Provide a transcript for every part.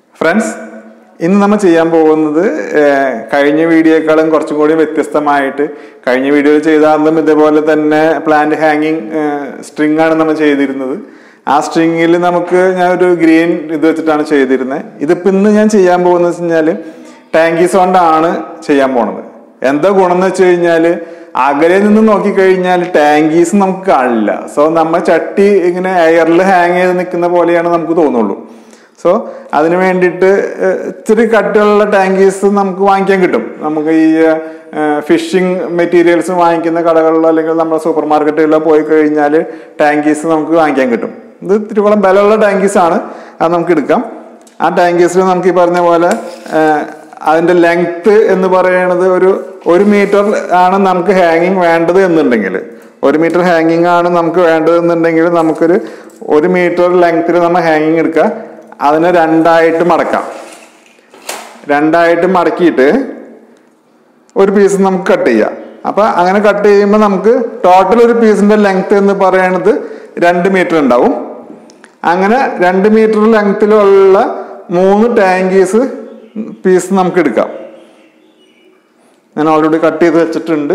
Friends ഇന്ന് നമ്മൾ ചെയ്യാൻ പോകുന്നത് ഏർ, കഴിഞ്ഞ വീഡിയോക്കാളും കുറച്ചും കൂടി വ്യത്യസ്തമായിട്ട് കഴിഞ്ഞ വീഡിയോയിൽ ചെയ്താലും ഇതേപോലെ തന്നെ പ്ലാന്റ് ഹാങ്ങിങ് സ്ട്രിങ് ആണ് നമ്മൾ ചെയ്തിരുന്നത് ആ സ്ട്രിങ്ങിൽ നമുക്ക് ഞാൻ ഒരു ഗ്രീൻ ഇത് വെച്ചിട്ടാണ് ചെയ്തിരുന്നത് ഇതിപ്പോ ഇന്ന് ഞാൻ ചെയ്യാൻ പോകുന്നത് വെച്ച് കഴിഞ്ഞാൽ ടാങ്കീസ് കൊണ്ടാണ് ചെയ്യാൻ പോണത് എന്താ ഗുണം എന്ന് വെച്ച് കഴിഞ്ഞാല് അകലെ നിന്ന് നോക്കിക്കഴിഞ്ഞാൽ ടാങ്കീസ് നമുക്ക് കാണില്ല സോ നമ്മ ചട്ടി ഇങ്ങനെ എയറിൽ ഹാങ് ചെയ്ത് നിൽക്കുന്ന പോലെയാണ് നമുക്ക് തോന്നുള്ളൂ സോ അതിന് വേണ്ടിയിട്ട് ഏഹ്, ഇത്തിരി കട്ടിയുള്ള ടാങ്കീസ് നമുക്ക് വാങ്ങിക്കാൻ കിട്ടും നമുക്ക് ഈ ഫിഷിംഗ് മെറ്റീരിയൽസ് വാങ്ങിക്കുന്ന കടകളിലോ അല്ലെങ്കിൽ നമ്മുടെ സൂപ്പർ മാർക്കറ്റുകളിലോ പോയി കഴിഞ്ഞാൽ ടാങ്കീസ് നമുക്ക് വാങ്ങിക്കാൻ കിട്ടും ഇത് ഇത്തിരി കൂടെ ബലമുള്ള ടാങ്കീസ് ആണ് അത് നമുക്ക് എടുക്കാം ആ ടാങ്കീസിൽ നമുക്ക് ഈ പറഞ്ഞ പോലെ ഏഹ്, അതിന്റെ ലെങ്ത് എന്ന് പറയുന്നത് ഒരു ഒരു മീറ്റർ ആണ് നമുക്ക് ഹാങ്ങിങ് വേണ്ടത് എന്നുണ്ടെങ്കിൽ ഒരു മീറ്റർ ഹാങ്ങിങ് ആണ് നമുക്ക് വേണ്ടത് എന്നുണ്ടെങ്കിൽ നമുക്കൊരു ഒരു മീറ്റർ ലെങ്ത്തിൽ നമ്മൾ ഹാങ്ങിങ് എടുക്കുക അതിനെ രണ്ടായിട്ട് മടക്കാം രണ്ടായിട്ട് മടക്കിയിട്ട് ഒരു പീസ് നമുക്ക് കട്ട് ചെയ്യാം അപ്പൊ അങ്ങനെ കട്ട് ചെയ്യുമ്പോൾ നമുക്ക് ടോട്ടൽ ഒരു പീസിന്റെ ലെങ്ത് എന്ന് പറയുന്നത് രണ്ട് മീറ്റർ ഉണ്ടാവും അങ്ങനെ രണ്ട് മീറ്റർ ലെങ്ത്തിലുള്ള മൂന്ന് ടാങ്കീസ് പീസ് നമുക്ക് എടുക്കാം ഞാൻ ഓൾറെഡി കട്ട് ചെയ്ത് വെച്ചിട്ടുണ്ട്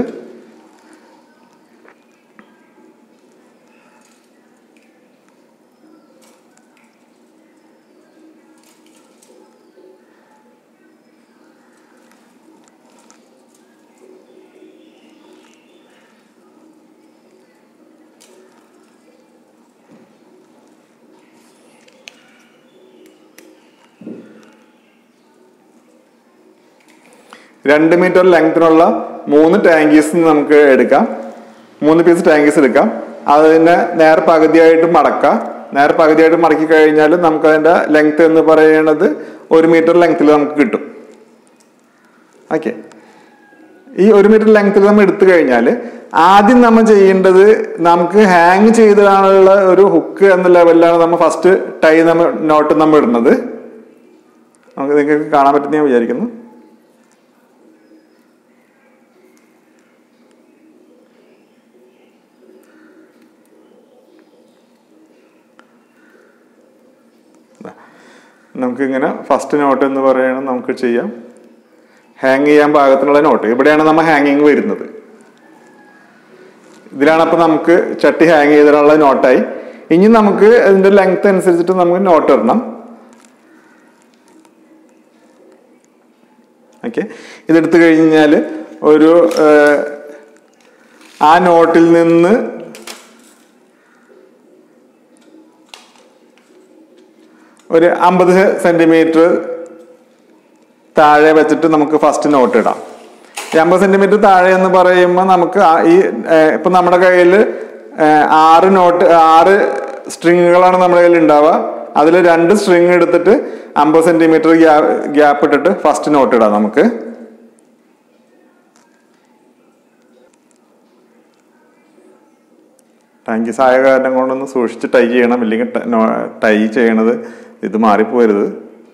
രണ്ട് മീറ്റർ ലെങ്ത്തിനുള്ള മൂന്ന് ടാങ്കീസ് നമുക്ക് എടുക്കാം മൂന്ന് പീസ് ടാങ്കീസ് എടുക്കാം അതിനെ നേർ പകുതിയായിട്ട് മടക്കാം നേർ പകുതിയായിട്ട് മടക്കി കഴിഞ്ഞാൽ നമുക്ക് അതിന്റെ ലെങ്ത് എന്ന് പറയുന്നത് ഒരു മീറ്റർ ലെങ്ത്തിൽ നമുക്ക് കിട്ടും ഓക്കെ ഈ ഒരു മീറ്റർ ലെങ്ത്തിൽ നമ്മൾ എടുത്തു കഴിഞ്ഞാൽ ആദ്യം നമ്മൾ ചെയ്യേണ്ടത് നമുക്ക് ഹാങ് ചെയ്തിടാനുള്ള ഒരു ഹുക്ക് എന്ന ലെവലിലാണ് നമ്മൾ ഫസ്റ്റ് ടൈ നമ്മൾ നോട്ട് നമ്മൾ ഇടുന്നത് നമുക്ക് നിങ്ങൾക്ക് കാണാൻ പറ്റുന്ന ഞാൻ വിചാരിക്കുന്നു നമുക്കിങ്ങനെ ഫസ്റ്റ് നോട്ട് എന്ന് പറയുന്നത് നമുക്ക് ചെയ്യാം ഹാങ് ചെയ്യാൻ പാകത്തിനുള്ള നോട്ട് ഇവിടെയാണ് നമ്മൾ ഹാങ്ങിങ് വരുന്നത് ഇതിലാണ് അപ്പൊ നമുക്ക് ചട്ടി ഹാങ് ചെയ്തിട്ടുള്ള നോട്ടായി ഇനി നമുക്ക് അതിന്റെ ലെങ്ത് അനുസരിച്ചിട്ട് നമുക്ക് നോട്ട് ഇടണം ഓക്കെ ഇതെടുത്തു കഴിഞ്ഞാൽ ഒരു ഏഹ്, ആ നോട്ടിൽ നിന്ന് ഒരു അമ്പത് സെന്റിമീറ്റർ താഴെ വെച്ചിട്ട് നമുക്ക് ഫസ്റ്റ് നോട്ട് ഇടാം ഈ അമ്പത് സെന്റിമീറ്റർ താഴെ എന്ന് പറയുമ്പോൾ നമുക്ക് ആ ഈ ഏഹ്, ഇപ്പൊ നമ്മുടെ കയ്യിൽ ആറ് നോട്ട് ആറ് സ്ട്രിങ്ങുകളാണ് നമ്മുടെ കയ്യിൽ ഉണ്ടാവുക അതിൽ രണ്ട് സ്ട്രിങ് എടുത്തിട്ട് അമ്പത് സെന്റിമീറ്റർ ഗ്യാപ്പ് ഇട്ടിട്ട് ഫസ്റ്റ് നോട്ട് ഇടാം നമുക്ക് ടാങ്കീസ് ആയ കാരണം കൊണ്ടൊന്ന് സൂക്ഷിച്ച് ടൈ ചെയ്യണം ഇല്ലെങ്കിൽ ട- നോ- ടൈ ചെയ്യണത് ഇത് മാറിപ്പോരുത്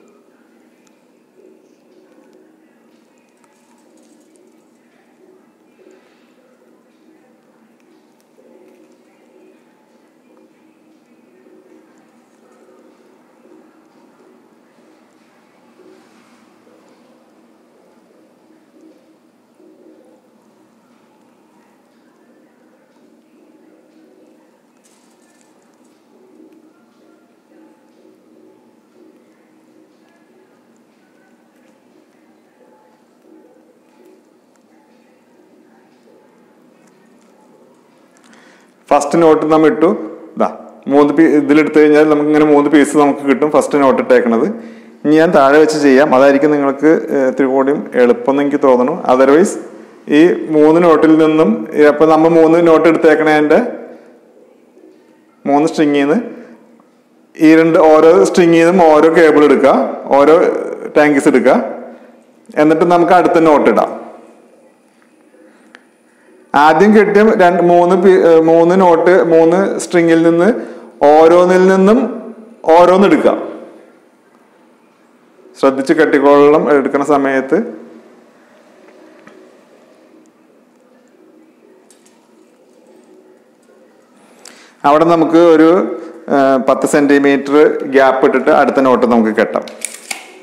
ഫസ്റ്റ് നോട്ട് നമ്മൾ ഇട്ടു ഇതാ മൂന്ന് പീ ഇതിലെടുത്തു കഴിഞ്ഞാൽ നമുക്ക് ഇങ്ങനെ മൂന്ന് പീസ് നമുക്ക് കിട്ടും ഫസ്റ്റ് നോട്ട് ഇട്ടേക്കണത് ഇനി ഞാൻ താഴെ വെച്ച് ചെയ്യാം അതായിരിക്കും നിങ്ങൾക്ക് ഏഹ്, ഇത്തിരി കൂടിയും എളുപ്പം എന്ന് എനിക്ക് തോന്നുന്നു അതർവൈസ് ഈ മൂന്ന് നോട്ടിൽ നിന്നും ഈ അപ്പൊ നമ്മൾ മൂന്ന് നോട്ട് എടുത്തേക്കണതിന്റെ മൂന്ന് സ്ട്രിങ്ങിൽ നിന്ന് ഈ രണ്ട് ഓരോ സ്ട്രിങ്ങിൽ നിന്നും ഓരോ കേബിൾ എടുക്കുക ഓരോ ടാങ്കീസ് എടുക്കുക എന്നിട്ട് നമുക്ക് അടുത്ത നോട്ട് ഇടാം ആദ്യം കിട്ടിയ രണ്ട് മൂന്ന് പി- ഏർ മൂന്ന് നോട്ട് മൂന്ന് സ്ട്രിങ്ങിൽ നിന്ന് ഓരോന്നിൽ നിന്നും ഓരോന്ന് എടുക്കാം ശ്രദ്ധിച്ച് കെട്ടിക്കോളം എടുക്കുന്ന സമയത്ത് അവിടെ നമുക്ക് ഒരു ഏർ, പത്ത് സെന്റിമീറ്റർ ഗ്യാപ്പ് ഇട്ടിട്ട് അടുത്ത നോട്ട് നമുക്ക് കെട്ടാം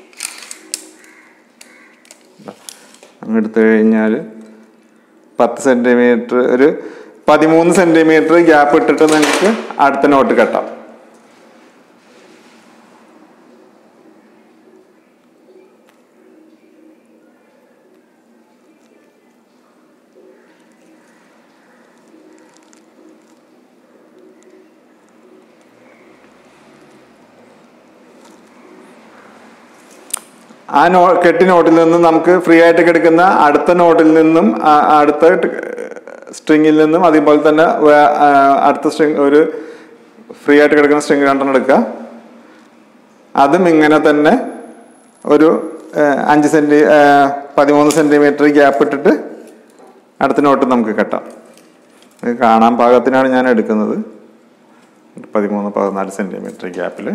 അങ്ങ് എടുത്തു കഴിഞ്ഞാൽ പത്ത് സെൻറ്റിമീറ്റർ ഒരു പതിമൂന്ന് സെൻറ്റിമീറ്റർ ഗ്യാപ്പ് ഇട്ടിട്ട് നിങ്ങൾക്ക് അടുത്ത നോട്ട് കെട്ടാം ആ നോ കെട്ടി നോട്ടിൽ നിന്നും നമുക്ക് ഫ്രീ ആയിട്ട് കിടക്കുന്ന അടുത്ത നോട്ടിൽ നിന്നും ആ- അടുത്ത സ്ട്രിങ്ങിൽ നിന്നും അതേപോലെ തന്നെ വേ- ആ, അടുത്ത സ്ട്രിങ് ഒരു ഫ്രീ ആയിട്ട് കിടക്കുന്ന സ്ട്രിങ് രണ്ടെണ്ണം എടുക്കുക അതും ഇങ്ങനെ തന്നെ ഒരു ആ, അഞ്ച് സെൻറ്റി ആ, പതിമൂന്ന് സെൻറ്റിമീറ്റർ ഗ്യാപ്പ് ഇട്ടിട്ട് അടുത്ത നോട്ട് നമുക്ക് കെട്ടാം ഇത് കാണാൻ പാകത്തിനാണ് ഞാൻ എടുക്കുന്നത് പതിമൂന്ന് പതിനാല് സെൻറ്റിമീറ്റർ ഗ്യാപ്പിൽ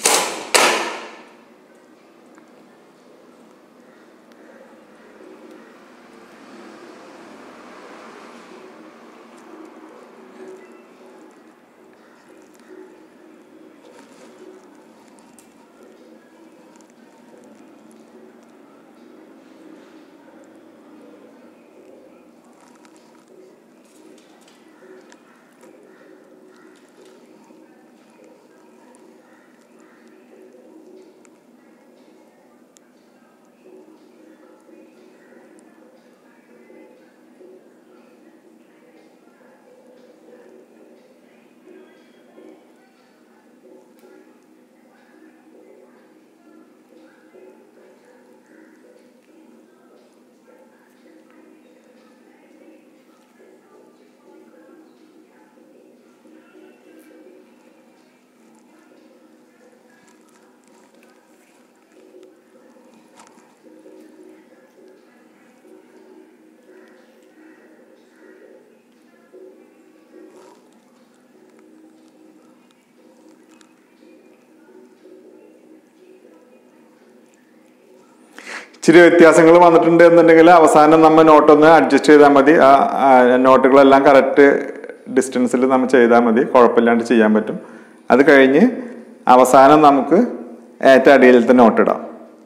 ഇച്ചിരി വ്യത്യാസങ്ങൾ വന്നിട്ടുണ്ട് എന്നുണ്ടെങ്കിൽ അവസാനം നമ്മൾ നോട്ടൊന്ന് അഡ്ജസ്റ്റ് ചെയ്താൽ മതി ആ ആ നോട്ടുകളെല്ലാം കറക്റ്റ് ഡിസ്റ്റൻസിൽ നമ്മൾ ചെയ്താൽ മതി കുഴപ്പമില്ലാണ്ട് ചെയ്യാൻ പറ്റും അത് കഴിഞ്ഞ് അവസാനം നമുക്ക് ഏറ്റവും അടിയിലത്തെ നോട്ട് ഇടാം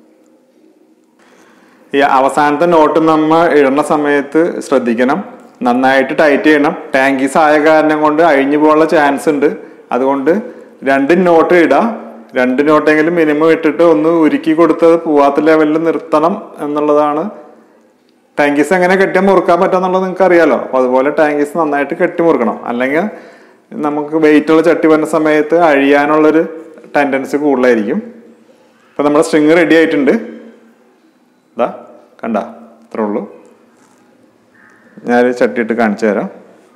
ഈ അവസാനത്തെ നോട്ട് നമ്മൾ ഇടുന്ന സമയത്ത് ശ്രദ്ധിക്കണം നന്നായിട്ട് ടൈറ്റ് ചെയ്യണം ടാങ്കീസ് ആയ കാരണം കൊണ്ട് അഴിഞ്ഞു പോകാനുള്ള ചാൻസ് ഉണ്ട് അതുകൊണ്ട് രണ്ട് നോട്ട് ഇടാം രണ്ട് നോട്ടെങ്കിലും മിനിമം ഇട്ടിട്ട് ഒന്ന് ഉരുക്കി കൊടുത്തത് പോവാത്ത ലെവലിൽ നിർത്തണം എന്നുള്ളതാണ് ടാങ്കീസ് എങ്ങനെ കെട്ടി മുറുക്കാൻ പറ്റുമെന്നുള്ളത് നിങ്ങൾക്ക് അറിയാലോ അപ്പോൾ അതുപോലെ ടാങ്കീസ് നന്നായിട്ട് കെട്ടി മുറുക്കണം അല്ലെങ്കിൽ നമുക്ക് വെയിറ്റ് ഉള്ള ചട്ടി വരുന്ന സമയത്ത് അഴിയാനുള്ളൊരു ടെൻഡൻസി കൂടുതലായിരിക്കും ഇപ്പം നമ്മുടെ സ്ട്രിങ് റെഡി ആയിട്ടുണ്ട് ഇതാ കണ്ട അത്രേ ഉള്ളൂ ഞാനൊരു ചട്ടിയിട്ട് കാണിച്ചു തരാം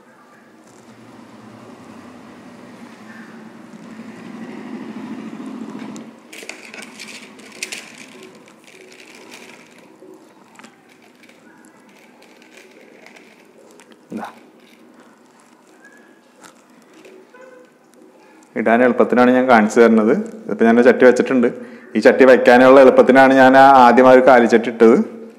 ഇതാ. ഇടാൻ എളുപ്പത്തിനാണ് ഞാൻ കാണിച്ചു തരുന്നത് ഇപ്പം ഞാൻ ചട്ടി വെച്ചിട്ടുണ്ട് ഈ ചട്ടി വെക്കാനുള്ള എളുപ്പത്തിനാണ് ഞാൻ ആ ആദ്യം ആ ഒരു കാലിച്ചട്ടി ഇട്ടത്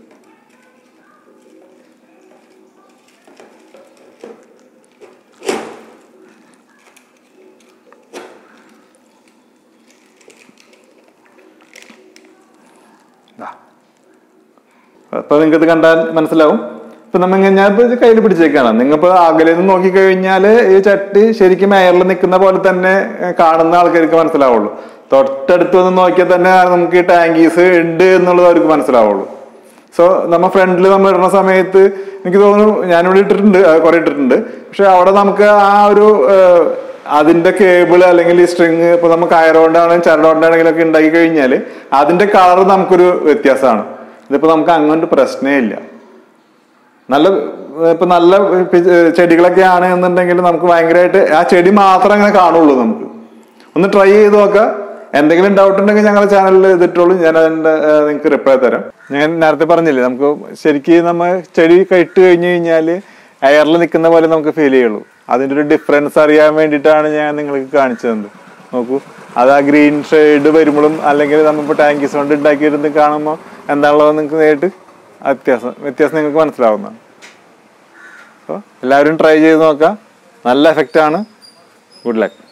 അപ്പൊ നിങ്ങൾക്ക് ഇത് കണ്ടാൽ മനസ്സിലാവും ഇപ്പൊ നമ്മ ഞാനിപ്പോ ഇത് കയ്യിൽ പിടിച്ചേക്കാണ് നിങ്ങളിപ്പോ അകലെ നിന്ന് നോക്കിക്കഴിഞ്ഞാൽ ഈ ചട്ടി ശരിക്കും എയറിൽ നിൽക്കുന്ന പോലെ തന്നെ ഏഹ്, കാണുന്ന ആൾക്കാർക്ക് മനസ്സിലാവുള്ളൂ തൊട്ടടുത്ത് വന്ന് നോക്കിയാൽ തന്നെ നമുക്ക് ഈ ടാങ്കീസ് ഉണ്ട് എന്നുള്ളത് അവർക്ക് മനസ്സിലാവുള്ളൂ സോ നമ്മ ഫ്രണ്ടിൽ നമ്മൾ ഇടുന്ന സമയത്ത് എനിക്ക് തോന്നുന്നു ഞാനിവിടെ ഇട്ടിട്ടുണ്ട് ആ, കുറെ ഇട്ടിട്ടുണ്ട് പക്ഷെ അവിടെ നമുക്ക് ആ ഒരു ഏഹ്, അതിന്റെ കേബിൾ അല്ലെങ്കിൽ ഈ സ്ട്രിങ് ഇപ്പൊ നമ്മൾ കയറുകൊണ്ടാണെങ്കിലും ചരടുകൊണ്ടാണെങ്കിലും ഒക്കെ ഉണ്ടാക്കി കഴിഞ്ഞാൽ അതിന്റെ കളർ നമുക്കൊരു വ്യത്യാസമാണ് ഇതിപ്പോ നമുക്ക് അങ്ങോട്ട് പ്രശ്നമേ ഇല്ല നല്ല ഇപ്പൊ നല്ല പി- ചെടികളൊക്കെ ആണ് എന്നുണ്ടെങ്കിൽ നമുക്ക് ഭയങ്കരമായിട്ട് ആ ചെടി മാത്രം അങ്ങനെ കാണുള്ളൂ നമുക്ക് ഒന്ന് ട്രൈ ചെയ്ത് നോക്കാം എന്തെങ്കിലും ഡൗട്ട് ഉണ്ടെങ്കിൽ ഞങ്ങളുടെ ചാനലിൽ ഇതിട്ടുള്ളൂ ഞാൻ അതിന്റെ നിങ്ങൾക്ക് റിപ്ലൈ തരാം ഞാൻ നേരത്തെ പറഞ്ഞില്ലേ നമുക്ക് ശരിക്കും നമ്മ ചെടി ഇട്ട് കഴിഞ്ഞു കഴിഞ്ഞാൽ എയറിൽ നിൽക്കുന്ന പോലെ നമുക്ക് ഫീൽ ചെയ്യുള്ളൂ അതിന്റെ ഒരു ഡിഫറൻസ് അറിയാൻ വേണ്ടിയിട്ടാണ് ഞാൻ നിങ്ങൾക്ക് കാണിച്ചു തന്നത് നോക്കൂ അത് ആ ഗ്രീൻ ഷെയ്ഡ് വരുമ്പോഴും അല്ലെങ്കിൽ നമ്മളിപ്പോൾ ടാങ്കീസ് കൊണ്ട് ഉണ്ടാക്കിയിരുന്ന് കാണുമ്പോൾ എന്താണുള്ളത് നിങ്ങൾക്ക് നേരിട്ട് വ്യത്യാസം വ്യത്യാസം നിങ്ങൾക്ക് മനസ്സിലാവുന്നതാണ് അപ്പോൾ എല്ലാവരും ട്രൈ ചെയ്ത് നോക്കാം നല്ല എഫക്റ്റ് ആണ് ഗുഡ് ലക്ക്